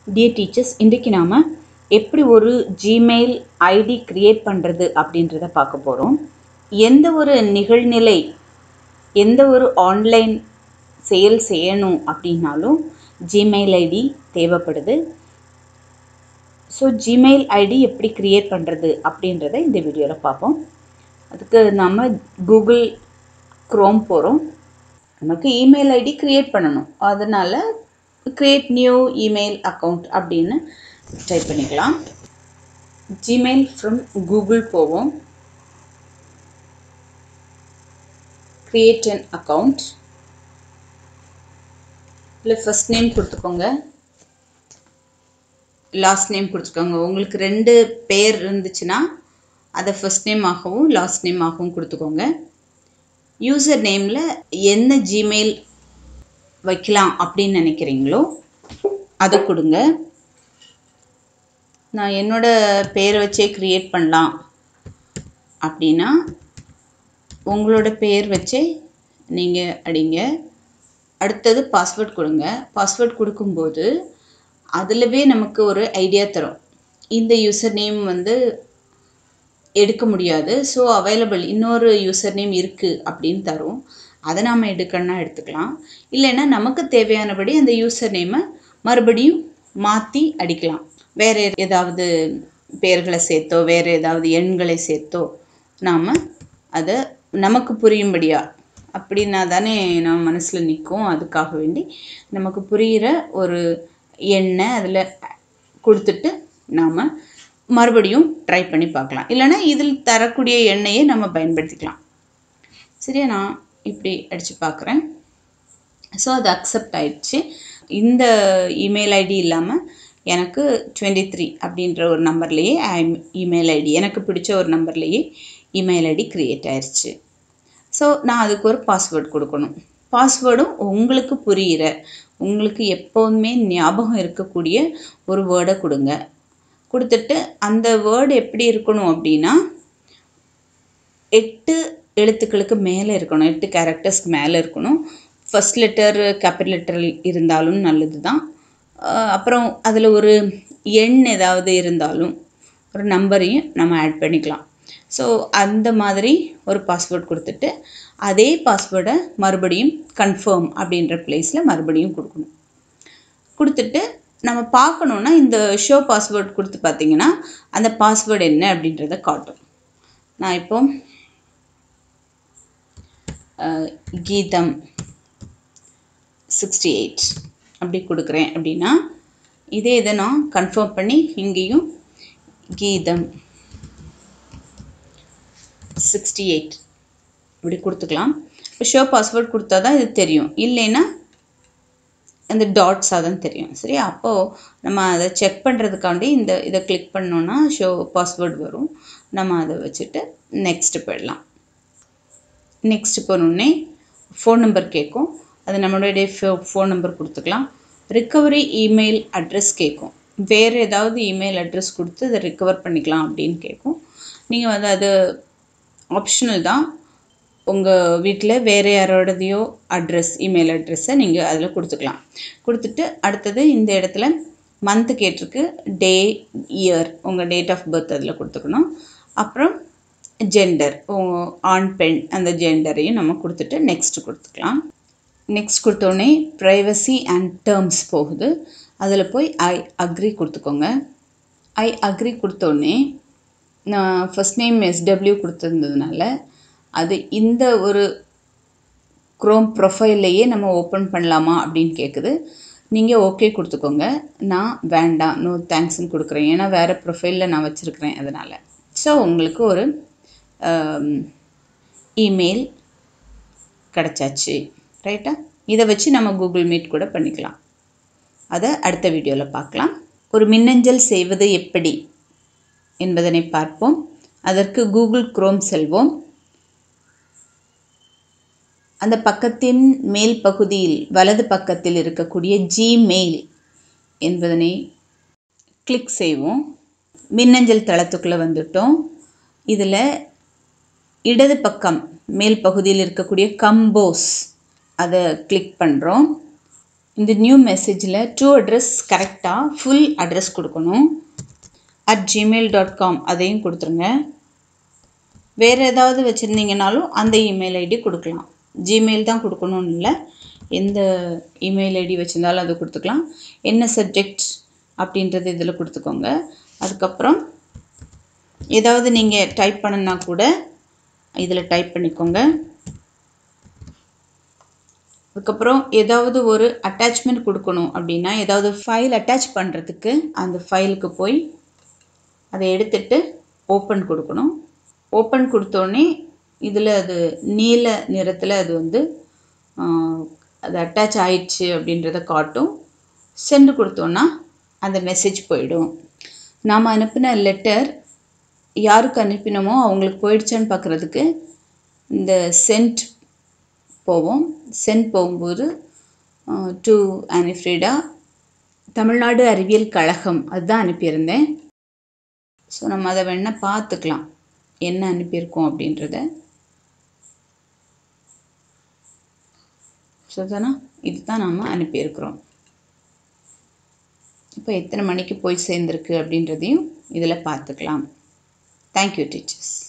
dear teachers இன்றைக்கு நாம் எப்படி ஒரு ஜிமெயில் ஐடி க்ரியேட் பண்ணுறது அப்படின்றத பார்க்க போகிறோம் எந்த ஒரு நிகழ்நிலை எந்த ஒரு ஆன்லைன் செயல் செய்யணும் அப்படின்னாலும் ஜிமெயில் ஐடி தேவைப்படுது ஸோ ஜிமெயில் ஐடி எப்படி க்ரியேட் பண்ணுறது அப்படின்றத இந்த வீடியோவில் பார்ப்போம் அதுக்கு நம்ம கூகுள் க்ரோம் போகிறோம் நமக்கு இமெயில் ஐடி க்ரியேட் பண்ணணும் அதனால் க்ரியேட் நியூ இமெயில் அக்கௌண்ட் அப்படின்னு டைப் பண்ணிக்கலாம் ஜிமெயில் ஃப்ரம் கூகுள் போவோம் க்ரியேட் அன் அக்கௌண்ட் இல்லை ஃபஸ்ட் நேம் கொடுத்துக்கோங்க லாஸ்ட் நேம் கொடுத்துக்கோங்க உங்களுக்கு ரெண்டு பேர் இருந்துச்சுன்னா அதை ஃபஸ்ட் நேம் ஆகவும் லாஸ்ட் நேம் ஆகவும் கொடுத்துக்கோங்க யூசர் நேமில் என்ன ஜிமெயில் வைக்கலாம் அப்படின்னு நினைக்கிறீங்களோ அதை கொடுங்க நான் என்னோட பேரை வச்சே க்ரியேட் பண்ணலாம் அப்படின்னா உங்களோட பேர் வச்சே நீங்கள் அடிங்க அடுத்தது பாஸ்வேர்ட் கொடுங்க பாஸ்வேர்ட் கொடுக்கும்போது அதிலவே நமக்கு ஒரு ஐடியா தரும் இந்த யூசர் நேம் வந்து எடுக்க முடியாது ஸோ அவைலபிள் இன்னொரு யூசர் நேம் இருக்குது அப்படின்னு தரும் அதை நாம் எடுக்கணும்னா எடுத்துக்கலாம் இல்லைன்னா நமக்கு தேவையானபடி அந்த யூசர் நேமை மறுபடியும் மாற்றி அடிக்கலாம் வேறு ஏதாவது பெயர்களை சேர்த்தோ வேறு ஏதாவது எண்களை சேர்த்தோ நாம் அதை நமக்கு புரியும்படியா அப்படின்னா தானே நம்ம மனசில் நிற்கும் அதுக்காக வேண்டி நமக்கு புரிகிற ஒரு எண்ணை அதில் கொடுத்துட்டு நாம் மறுபடியும் ட்ரை பண்ணி பார்க்கலாம் இல்லைனா இதில் தரக்கூடிய எண்ணெயை நம்ம பயன்படுத்திக்கலாம் சரியா நான் இப்படி அடித்து பார்க்குறேன் ஸோ அது அக்செப்ட் ஆயிடுச்சு இந்த இமெயில் ஐடி இல்லாமல் எனக்கு டுவெண்ட்டி த்ரீ அப்படின்ற ஒரு நம்பர்லேயே இமெயில் ஐடி எனக்கு பிடிச்ச ஒரு நம்பர்லேயே இமெயில் ஐடி க்ரியேட் ஆயிடுச்சு ஸோ நான் அதுக்கு ஒரு பாஸ்வேர்டு கொடுக்கணும் பாஸ்வேர்டும் உங்களுக்கு புரிகிற உங்களுக்கு எப்போதுமே ஞாபகம் இருக்கக்கூடிய ஒரு வேர்டை கொடுங்க கொடுத்துட்டு அந்த வேர்டு எப்படி இருக்கணும் அப்படின்னா எட்டு எழுத்துக்களுக்கு மேலே இருக்கணும் எட்டு கேரக்டர்ஸ்க்கு மேலே இருக்கணும் ஃபஸ்ட் லெட்டர் கேபிட்டல் லெட்டர் இருந்தாலும் நல்லது தான் அப்புறம் அதில் ஒரு எண் ஏதாவது இருந்தாலும் ஒரு நம்பரையும் நம்ம ஆட் பண்ணிக்கலாம் ஸோ அந்த மாதிரி ஒரு பாஸ்வேர்ட் கொடுத்துட்டு அதே பாஸ்வேர்டை மறுபடியும் கன்ஃபார்ம் அப்படின்ற பிளேஸில் மறுபடியும் கொடுக்கணும் கொடுத்துட்டு நம்ம பார்க்கணுன்னா இந்த ஷோ பாஸ்வேர்ட் கொடுத்து பார்த்தீங்கன்னா அந்த பாஸ்வேர்டு என்ன அப்படின்றத காட்டும் நான் இப்போ கீதம் சிக்ஸ்டி எயிட் அப்படி கொடுக்குறேன் அப்படின்னா இதே இதை நான் கன்ஃபார்ம் பண்ணி இங்கேயும் கீதம் சிக்ஸ்டி எயிட் இப்படி கொடுத்துக்கலாம் இப்போ ஷோ பாஸ்வேர்ட் கொடுத்தா தான் இது தெரியும் இல்லைன்னா அந்த டாட்ஸாக தான் தெரியும் சரி அப்போது நம்ம அதை செக் பண்ணுறதுக்காண்டி இந்த இதை கிளிக் பண்ணோன்னா ஷோ பாஸ்வேர்டு வரும் நம்ம அதை வச்சுட்டு நெக்ஸ்ட்டு போயிடலாம் நெக்ஸ்ட் போனோடனே ஃபோன் நம்பர் கேட்கும் அது நம்மளுடைய ஃபோ ஃபோன் நம்பர் கொடுத்துக்கலாம் ரிக்கவரி இமெயில் அட்ரஸ் கேட்கும் வேறு ஏதாவது இமெயில் அட்ரஸ் கொடுத்து அதை ரிக்கவர் பண்ணிக்கலாம் அப்படின்னு கேட்கும் நீங்கள் வந்து அது ஆப்ஷனல் தான் உங்கள் வீட்டில் வேறு யாரோடதையோ அட்ரஸ் இமெயில் அட்ரஸை நீங்கள் அதில் கொடுத்துக்கலாம் கொடுத்துட்டு அடுத்தது இந்த இடத்துல மந்த்து கேட்டிருக்கு டே இயர் உங்கள் டேட் ஆஃப் பர்த் அதில் கொடுத்துக்கணும் அப்புறம் ஜெண்டர் ஆண் பெண் அந்த ஜெண்டரையும் நம்ம கொடுத்துட்டு நெக்ஸ்ட் கொடுத்துக்கலாம் நெக்ஸ்ட் கொடுத்தோடனே ப்ரைவசி அண்ட் டேர்ம்ஸ் போகுது அதில் போய் ஐ அக்ரி கொடுத்துக்கோங்க ஐ அக்ரி கொடுத்தோடனே நான் ஃபஸ்ட் நேம் எஸ்டபிள்யூ கொடுத்துருந்ததுனால அது இந்த ஒரு க்ரோம் ப்ரொஃபைல்லையே நம்ம ஓப்பன் பண்ணலாமா அப்படின்னு கேட்குது நீங்கள் ஓகே கொடுத்துக்கோங்க நான் வேண்டாம் நோ தேங்க்ஸ்னு கொடுக்குறேன் ஏன்னா வேறு ப்ரொஃபைலில் நான் வச்சுருக்கிறேன் அதனால் ஸோ உங்களுக்கு ஒரு இமெயில் கிடச்சாச்சு ரைட்டா இதை வச்சு நம்ம கூகுள் மீட் கூட பண்ணிக்கலாம் அதை அடுத்த வீடியோவில் பார்க்கலாம் ஒரு மின்னஞ்சல் செய்வது எப்படி என்பதனை பார்ப்போம் அதற்கு கூகுள் குரோம் செல்வோம் அந்த பக்கத்தின் மேல் பகுதியில் வலது பக்கத்தில் இருக்கக்கூடிய ஜிமெயில் என்பதனை கிளிக் செய்வோம் மின்னஞ்சல் தளத்துக்குள்ளே வந்துட்டோம் இதில் இடது பக்கம் மேல் பகுதியில் இருக்கக்கூடிய கம்போஸ் அதை கிளிக் பண்ணுறோம் இந்த நியூ மெசேஜில் ட்ரூ அட்ரஸ் கரெக்டாக ஃபுல் அட்ரஸ் கொடுக்கணும் அட் ஜிமெயில் டாட் காம் அதையும் கொடுத்துருங்க வேறு ஏதாவது வச்சுருந்தீங்கனாலும் அந்த இமெயில் ஐடி கொடுக்கலாம் ஜிமெயில் தான் கொடுக்கணும்னு இல்லை எந்த இமெயில் ஐடி வச்சுருந்தாலும் அதை கொடுத்துக்கலாம் என்ன சப்ஜெக்ட் அப்படின்றது இதில் கொடுத்துக்கோங்க அதுக்கப்புறம் ஏதாவது நீங்கள் டைப் பண்ணனா கூட இதில் டைப் பண்ணிக்கோங்க அதுக்கப்புறம் ஏதாவது ஒரு அட்டாச்மெண்ட் கொடுக்கணும் அப்படின்னா ஏதாவது ஃபைல் அட்டாச் பண்ணுறதுக்கு அந்த ஃபைலுக்கு போய் அதை எடுத்துட்டு ஓப்பன் கொடுக்கணும் ஓப்பன் கொடுத்தோடனே இதில் அது நீல நிறத்தில் அது வந்து அது அட்டாச் ஆயிடுச்சு அப்படின்றத காட்டும் சென்ட் கொடுத்தோன்னா அந்த மெசேஜ் போயிடும் நாம் அனுப்பின லெட்டர் யாருக்கு அனுப்பினோமோ அவங்களுக்கு போயிடுச்சான்னு பார்க்குறதுக்கு இந்த சென்ட் போவோம் சென்ட் போகும்போது டு அனிஃப்ரீடா தமிழ்நாடு அறிவியல் கழகம் அதுதான் அனுப்பியிருந்தேன் ஸோ நம்ம அதை வேணால் பார்த்துக்கலாம் என்ன அனுப்பியிருக்கோம் அப்படின்றத ஸோ தானே இதுதான் நாம் அனுப்பியிருக்கிறோம் இப்போ எத்தனை மணிக்கு போய் சேர்ந்துருக்கு அப்படின்றதையும் இதில் பார்த்துக்கலாம் தேங்க்யூ டீச்சர்ஸ்